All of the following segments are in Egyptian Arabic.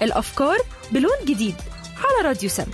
الأفكار بلون جديد على راديو سم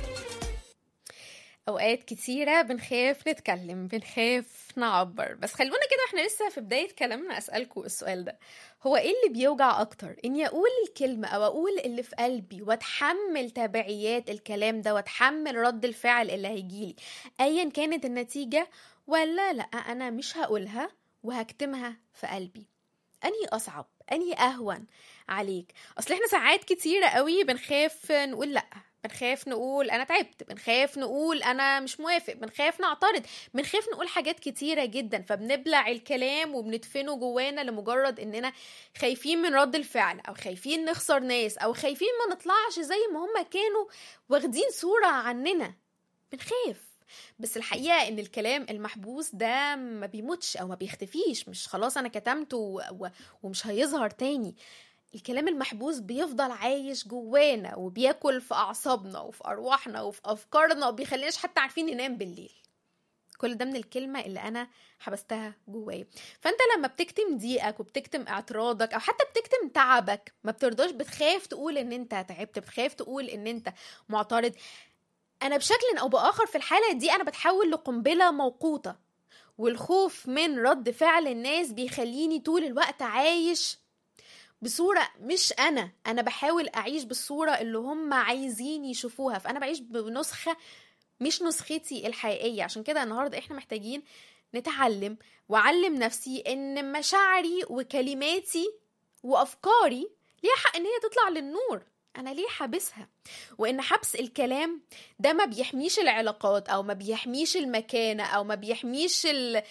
اوقات كتيرة بنخاف نتكلم بنخاف نعبر بس خلونا كده احنا لسه في بداية كلامنا اسألكم السؤال ده هو ايه اللي بيوجع اكتر اني اقول الكلمة او اقول اللي في قلبي واتحمل تبعيات الكلام ده واتحمل رد الفعل اللي هيجيلي ايا كانت النتيجة ولا لا انا مش هقولها وهكتمها في قلبي انهي اصعب انهي اهون عليك اصل احنا ساعات كتيرة قوي بنخاف نقول لا بنخاف نقول انا تعبت بنخاف نقول انا مش موافق بنخاف نعترض بنخاف نقول حاجات كتيرة جدا فبنبلع الكلام وبندفنه جوانا لمجرد اننا خايفين من رد الفعل او خايفين نخسر ناس او خايفين ما نطلعش زي ما هم كانوا واخدين صورة عننا بنخاف بس الحقيقة ان الكلام المحبوس ده ما بيموتش او ما بيختفيش مش خلاص انا كتمته و... و... ومش هيظهر تاني الكلام المحبوس بيفضل عايش جوانا وبياكل في اعصابنا وفي ارواحنا وفي افكارنا وبيخليناش حتى عارفين ننام بالليل كل ده من الكلمة اللي أنا حبستها جوايا فأنت لما بتكتم ضيقك وبتكتم اعتراضك أو حتى بتكتم تعبك ما بترضاش بتخاف تقول إن أنت تعبت بتخاف تقول إن أنت معترض أنا بشكل أو بآخر في الحالة دي أنا بتحول لقنبلة موقوتة والخوف من رد فعل الناس بيخليني طول الوقت عايش بصورة مش أنا أنا بحاول أعيش بالصورة اللي هم عايزين يشوفوها فأنا بعيش بنسخة مش نسختي الحقيقية عشان كده النهاردة إحنا محتاجين نتعلم وأعلم نفسي إن مشاعري وكلماتي وأفكاري ليها حق إن هي تطلع للنور أنا ليه حابسها وإن حبس الكلام ده ما بيحميش العلاقات أو ما بيحميش المكانة أو ما بيحميش ال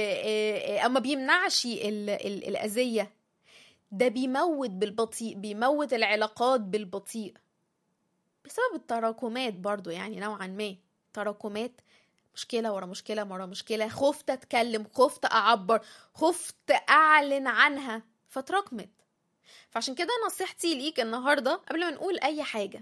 أو ما بيمنعش ال ال الأذية ده بيموت بالبطيء بيموت العلاقات بالبطيء بسبب التراكمات برضو يعني نوعا ما تراكمات مشكلة ورا مشكلة ورا مشكلة خفت أتكلم خفت أعبر خفت أعلن عنها فتراكمت فعشان كده نصيحتي ليك النهاردة قبل ما نقول أي حاجة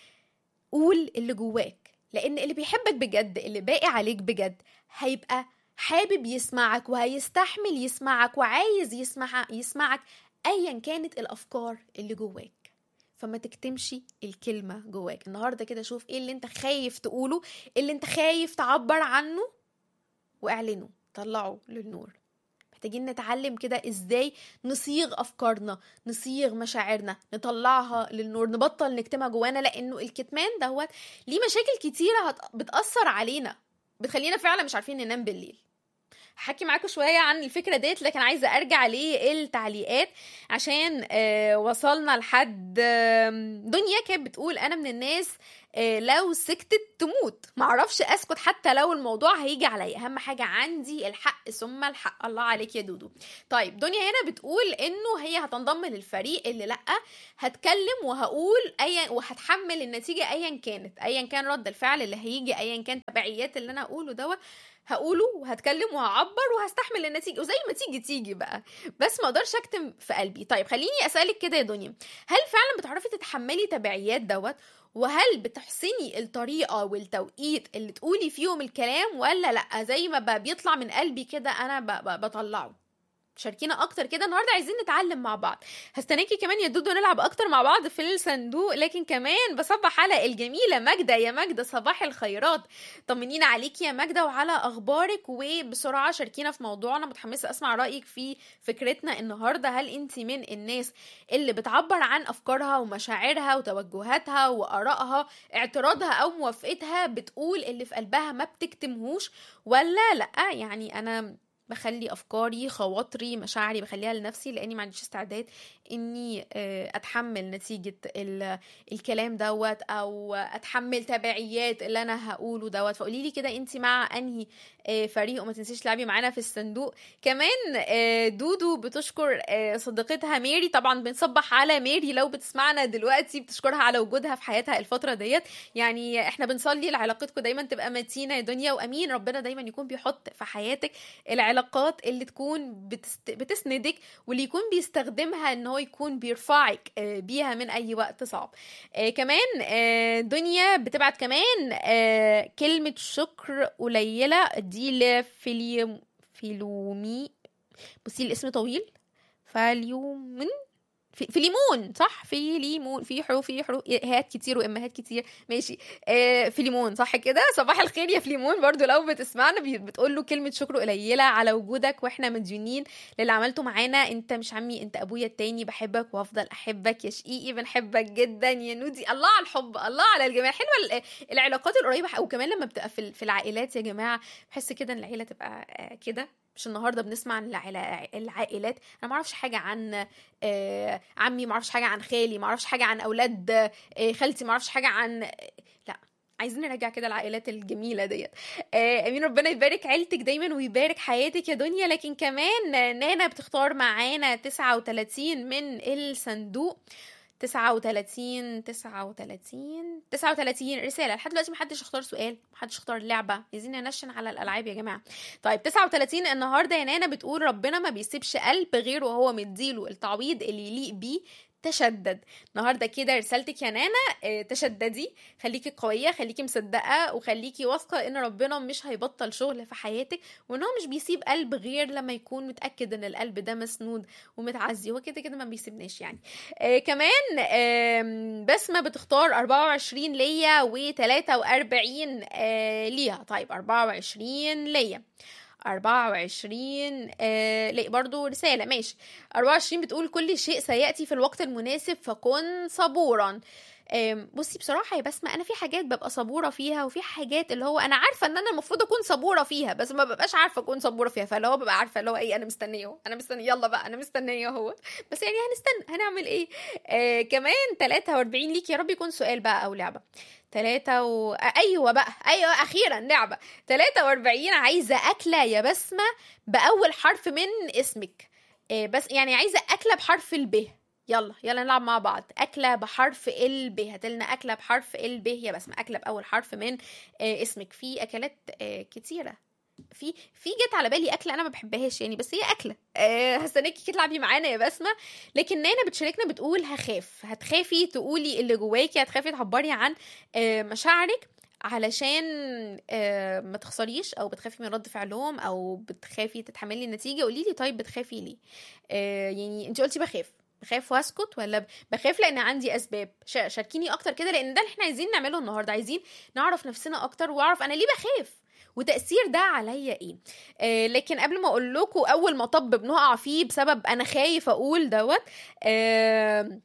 قول اللي جواك لأن اللي بيحبك بجد اللي باقي عليك بجد هيبقى حابب يسمعك وهيستحمل يسمعك وعايز يسمع يسمعك ايا كانت الافكار اللي جواك فما تكتمش الكلمه جواك النهارده كده شوف ايه اللي انت خايف تقوله إيه اللي انت خايف تعبر عنه واعلنه طلعه للنور محتاجين نتعلم كده ازاي نصيغ افكارنا نصيغ مشاعرنا نطلعها للنور نبطل نكتمها جوانا لانه الكتمان دوت ليه مشاكل كتيره بتاثر علينا بتخلينا فعلا مش عارفين ننام بالليل هحكي معاكم شويه عن الفكره ديت لكن عايزه ارجع للتعليقات عشان آه وصلنا لحد آه دنيا كانت بتقول انا من الناس آه لو سكتت تموت معرفش اسكت حتى لو الموضوع هيجي عليا اهم حاجه عندي الحق ثم الحق الله عليك يا دودو طيب دنيا هنا بتقول انه هي هتنضم للفريق اللي لا هتكلم وهقول ايا وهتحمل النتيجه ايا كانت ايا كان رد الفعل اللي هيجي ايا كان تبعيات اللي انا اقوله دوت هقوله وهتكلم وهعبر وهستحمل النتيجه وزي ما تيجي تيجي بقى بس ما اقدرش اكتم في قلبي طيب خليني اسالك كده يا دنيا هل فعلا بتعرفي تتحملي تبعيات دوت وهل بتحسني الطريقه والتوقيت اللي تقولي فيهم الكلام ولا لا زي ما بقى بيطلع من قلبي كده انا بطلعه شاركينا اكتر كده النهارده عايزين نتعلم مع بعض هستناكي كمان يا دودو نلعب اكتر مع بعض في الصندوق لكن كمان بصبح على الجميله ماجده يا ماجده صباح الخيرات طمنينا عليكي يا ماجده وعلى اخبارك وبسرعه شاركينا في موضوعنا متحمسه اسمع رايك في فكرتنا النهارده هل انت من الناس اللي بتعبر عن افكارها ومشاعرها وتوجهاتها وارائها اعتراضها او موافقتها بتقول اللي في قلبها ما بتكتمهوش ولا لا يعني انا بخلي افكاري خواطري مشاعري بخليها لنفسي لاني ما عنديش استعداد اني اتحمل نتيجه الكلام دوت او اتحمل تبعيات اللي انا هقوله دوت فقولي لي كده انت مع انهي فريق وما تنسيش تلعبي معانا في الصندوق كمان دودو بتشكر صديقتها ميري طبعا بنصبح على ميري لو بتسمعنا دلوقتي بتشكرها على وجودها في حياتها الفتره ديت يعني احنا بنصلي لعلاقتكم دايما تبقى متينه يا دنيا وامين ربنا دايما يكون بيحط في حياتك العلاقات اللي تكون بتست... بتسندك واللي يكون بيستخدمها ان هو يكون بيرفعك بيها من اي وقت صعب كمان دنيا بتبعت كمان كلمه شكر قليله دي لفيليوم فيلومي بصي الاسم طويل فاليومن في, في ليمون صح في ليمون في حروف في حروف هات كتير وامهات كتير ماشي آه في ليمون صح كده صباح الخير يا في ليمون برضو لو بتسمعنا بي- بتقول له كلمه شكر قليله على وجودك واحنا مديونين للي عملته معانا انت مش عمي انت ابويا التاني بحبك وافضل احبك يا شقيقي بنحبك جدا يا نودي الله على الحب الله على الجمال حلوه ال- العلاقات القريبه وكمان لما بتبقى في ال- في العائلات يا جماعه بحس كده ان العيله تبقى آه، كده مش النهارده بنسمع عن العائلة- العائلات انا ما اعرفش حاجه عن آه، عمي ما اعرفش حاجه عن خالي ما اعرفش حاجه عن اولاد آه، خالتي ما اعرفش حاجه عن لا عايزين نرجع كده العائلات الجميله ديت آه، امين ربنا يبارك عيلتك دايما ويبارك حياتك يا دنيا لكن كمان نانا بتختار معانا 39 من الصندوق 39 39 39 رساله لحد دلوقتي محدش اختار سؤال محدش اختار لعبه عايزين ننشن على الالعاب يا جماعه طيب 39 النهارده يا نانا بتقول ربنا ما بيسيبش قلب غير وهو مديله التعويض اللي يليق بيه تشدد النهارده كده رسالتك يا نانا آه، تشددي خليكي قويه خليكي مصدقه وخليكي واثقه ان ربنا مش هيبطل شغل في حياتك وان هو مش بيسيب قلب غير لما يكون متاكد ان القلب ده مسنود ومتعزي هو كده كده ما بيسيبناش يعني آه كمان آم، بسمه بتختار 24 ليا و43 آه ليها طيب 24 ليا 24 آه لا برضو رسالة ماشي 24 بتقول كل شيء سيأتي في الوقت المناسب فكن صبورا آم، بصي بصراحة يا بسمة أنا في حاجات ببقى صبورة فيها وفي حاجات اللي هو أنا عارفة إن أنا المفروض أكون صبورة فيها بس ما ببقاش عارفة أكون صبورة فيها فاللي هو ببقى عارفة اللي هو إيه أنا مستنية أهو أنا مستنية يلا بقى أنا مستنية أهو بس يعني هنستنى هنعمل إيه آه كمان 43 ليك يا رب يكون سؤال بقى أو لعبة تلاتة و... آه، أيوة بقى أيوة أخيرا لعبة 43 عايزة أكلة يا بسمة بأول حرف من اسمك آه، بس يعني عايزة أكلة بحرف الب يلا يلا نلعب مع بعض أكلة بحرف الب هاتلنا أكلة بحرف الب يا بسمة أكلة بأول حرف من آه، اسمك في أكلات آه، كتيرة في في جت على بالي اكله انا ما بحبهاش يعني بس هي اكله أه هستناكي كده تلعبي معانا يا بسمه لكن نانا بتشاركنا بتقول هخاف هتخافي تقولي اللي جواكي هتخافي تعبري عن آه، مشاعرك علشان آه، ما تخسريش او بتخافي من رد فعلهم او بتخافي تتحملي النتيجه قولي لي طيب بتخافي ليه آه، يعني انت قلتي بخاف بخاف واسكت ولا ب- بخاف لان عندي اسباب شا- شاركيني اكتر كده لان ده اللي احنا عايزين نعمله النهارده عايزين نعرف نفسنا اكتر واعرف انا ليه بخاف وتاثير ده عليا ايه آه لكن قبل ما اقول لكم اول مطب بنقع فيه بسبب انا خايف اقول دوت آه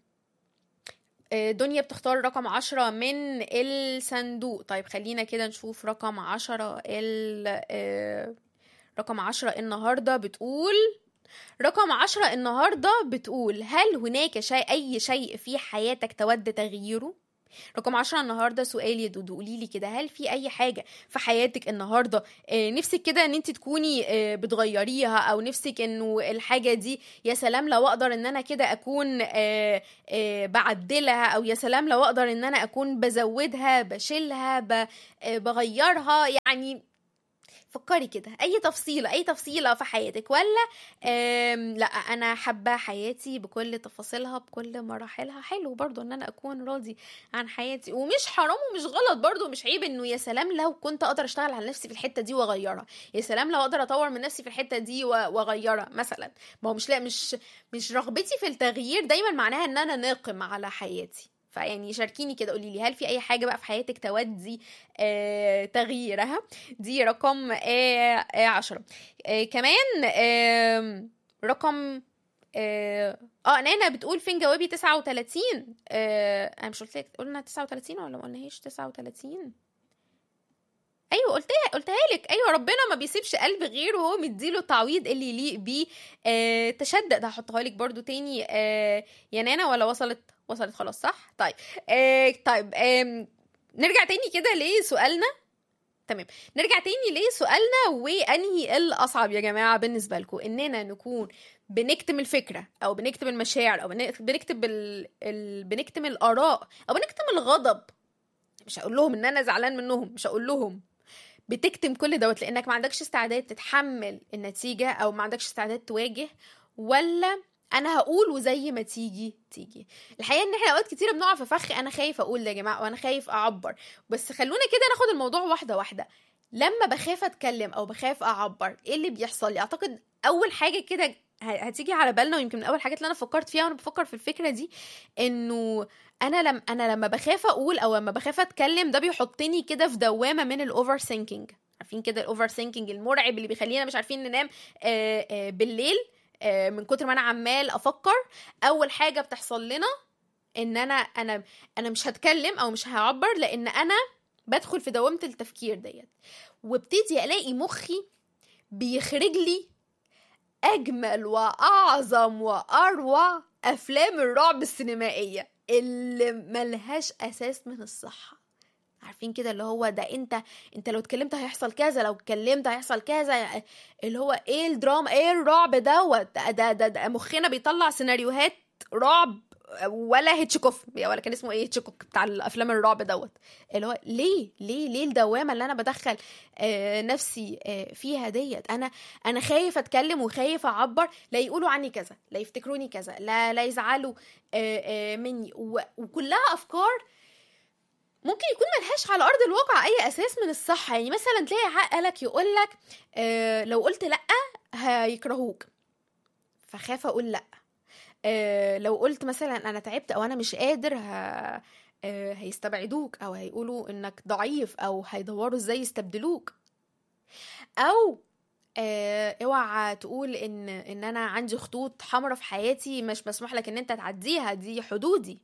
آه، دنيا بتختار رقم عشرة من الصندوق طيب خلينا كده نشوف رقم عشرة ال آه، رقم عشرة النهاردة بتقول رقم عشرة النهاردة بتقول هل هناك شيء أي شيء في حياتك تود تغييره؟ رقم عشرة النهاردة سؤال يا دودو قولي لي كده هل في أي حاجة في حياتك النهاردة آه، نفسك كده ان انت تكوني آه، بتغيريها او نفسك انه الحاجة دي يا سلام لو اقدر ان انا كده اكون آه، آه، بعدلها او يا سلام لو اقدر ان انا اكون بزودها بشيلها ب- آه، بغيرها يعني فكري كده اي تفصيله اي تفصيله في حياتك ولا آم، لا انا حابه حياتي بكل تفاصيلها بكل مراحلها حلو برضو ان انا اكون راضي عن حياتي ومش حرام ومش غلط برضو مش عيب انه يا سلام لو كنت اقدر اشتغل على نفسي في الحته دي واغيرها يا سلام لو اقدر اطور من نفسي في الحته دي و- واغيرها مثلا ما هو مش لا مش مش رغبتي في التغيير دايما معناها ان انا ناقم على حياتي فيعني شاركيني كده قولي لي هل في اي حاجه بقى في حياتك تودي آه تغييرها دي رقم آه آه عشرة آه كمان آه رقم اه آه، نانا بتقول فين جوابي 39 آه انا مش قلت لك قلنا 39 ولا ما قلناهاش 39 ايوه قلتها قلتها لك ايوه ربنا ما بيسيبش قلب غيره وهو مديله التعويض اللي يليق بيه آه تشدد هحطها لك برضو تاني آه يا نانا ولا وصلت وصلت خلاص صح طيب آه طيب آه نرجع تاني كده لسؤالنا تمام نرجع تاني لسؤالنا وانهي الاصعب يا جماعه بالنسبه لكم اننا نكون بنكتم الفكره او بنكتم المشاعر او بن- بنكتب ال... ال... بنكتم الاراء او بنكتم الغضب مش هقول لهم ان انا زعلان منهم مش هقول لهم بتكتم كل دوت لانك ما عندكش استعداد تتحمل النتيجه او ما عندكش استعداد تواجه ولا انا هقول وزي ما تيجي تيجي الحقيقه ان احنا اوقات كتيره بنقع في فخ انا خايف اقول ده يا جماعه وانا خايف اعبر بس خلونا كده ناخد الموضوع واحده واحده لما بخاف اتكلم او بخاف اعبر ايه اللي بيحصل لي اعتقد اول حاجه كده ه- هتيجي على بالنا ويمكن من اول حاجات اللي انا فكرت فيها وانا بفكر في الفكره دي انه انا لم انا لما بخاف اقول او لما بخاف اتكلم ده بيحطني كده في دوامه من الاوفر ثينكينج عارفين كده الاوفر ثينكينج المرعب اللي بيخلينا مش عارفين ننام آه، آه، بالليل آه، من كتر ما انا عمال افكر اول حاجه بتحصل لنا ان انا انا انا مش هتكلم او مش هعبر لان انا بدخل في دوامه التفكير ديت وابتدي الاقي مخي بيخرج لي اجمل واعظم واروع افلام الرعب السينمائيه اللي ملهاش اساس من الصحه عارفين كده اللي هو ده انت انت لو اتكلمت هيحصل كذا لو اتكلمت هيحصل كذا اللي هو ايه الدراما ايه الرعب دوت ده, ده, ده, ده مخنا بيطلع سيناريوهات رعب ولا هيتشكوف ولا كان اسمه ايه هيتشكوك بتاع الافلام الرعب دوت اللي هو ليه ليه ليه الدوامه اللي انا بدخل آه نفسي آه فيها ديت انا انا خايف اتكلم وخايف اعبر لا يقولوا عني كذا لا يفتكروني كذا لا لا يزعلوا آه آه مني و- وكلها افكار ممكن يكون ملهاش على ارض الواقع اي اساس من الصحه يعني مثلا تلاقي عقلك يقول لك آه لو قلت لا هيكرهوك فخاف اقول لا آه لو قلت مثلا انا تعبت او انا مش قادر ه... آه هيستبعدوك او هيقولوا انك ضعيف او هيدوروا ازاي يستبدلوك او آه اوعى تقول ان ان انا عندي خطوط حمراء في حياتي مش مسموح لك ان انت تعديها دي حدودي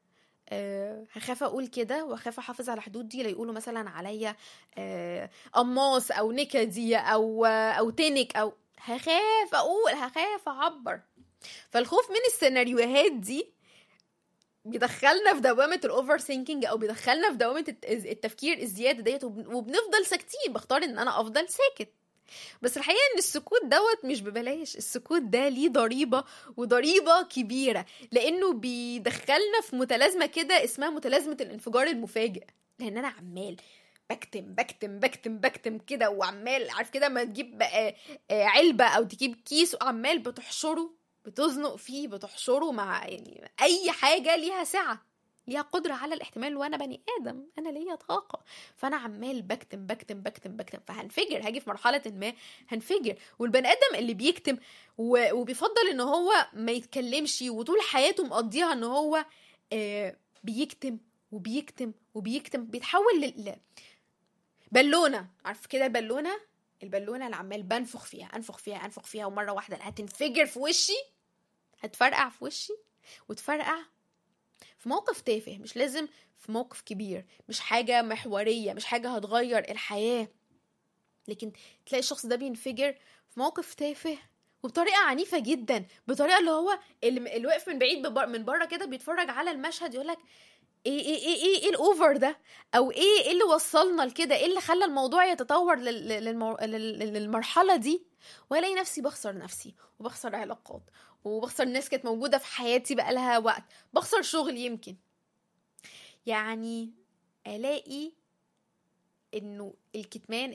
أه هخاف اقول كده واخاف احافظ على حدودي لا يقولوا مثلا عليا أه قماص او نكدي او او تنك او هخاف اقول هخاف اعبر فالخوف من السيناريوهات دي بيدخلنا في دوامة الأوفر ثينكينج أو بيدخلنا في دوامة الت- التفكير الزيادة ديت وبن- وبنفضل ساكتين بختار إن أنا أفضل ساكت بس الحقيقة إن السكوت دوت مش ببلاش السكوت ده ليه ضريبة وضريبة كبيرة لأنه بيدخلنا في متلازمة كده اسمها متلازمة الانفجار المفاجئ لأن أنا عمال بكتم بكتم بكتم بكتم كده وعمال عارف كده ما تجيب آه، آه، علبة أو تجيب كيس وعمال بتحشره بتزنق فيه بتحشره مع يعني اي حاجه ليها سعه ليها قدرة على الاحتمال وانا بني ادم انا ليا طاقة فانا عمال بكتم بكتم بكتم بكتم فهنفجر هاجي في مرحلة ما هنفجر والبني ادم اللي بيكتم و- وبيفضل ان هو ما يتكلمش وطول حياته مقضيها ان هو آه، بيكتم وبيكتم وبيكتم بيتحول لل بالونة عارف كده البالونة البالونة اللي عمال بنفخ فيها انفخ فيها انفخ فيها ومرة واحدة هتنفجر في وشي هتفرقع في وشي وتفرقع في موقف تافه مش لازم في موقف كبير مش حاجة محورية مش حاجة هتغير الحياة لكن تلاقي الشخص ده بينفجر في موقف تافه وبطريقة عنيفة جدا بطريقة اللي هو اللي اللي واقف من بعيد ببر من بره كده بيتفرج على المشهد يقولك ايه ايه ايه ايه ايه الاوفر ده او ايه ايه اللي وصلنا لكده ايه اللي خلى الموضوع يتطور لل- للمو... لل- للمرحلة دي والاقي نفسي بخسر نفسي وبخسر علاقات وبخسر ناس كانت موجودة في حياتي بقالها وقت بخسر شغل يمكن يعني الاقي انه الكتمان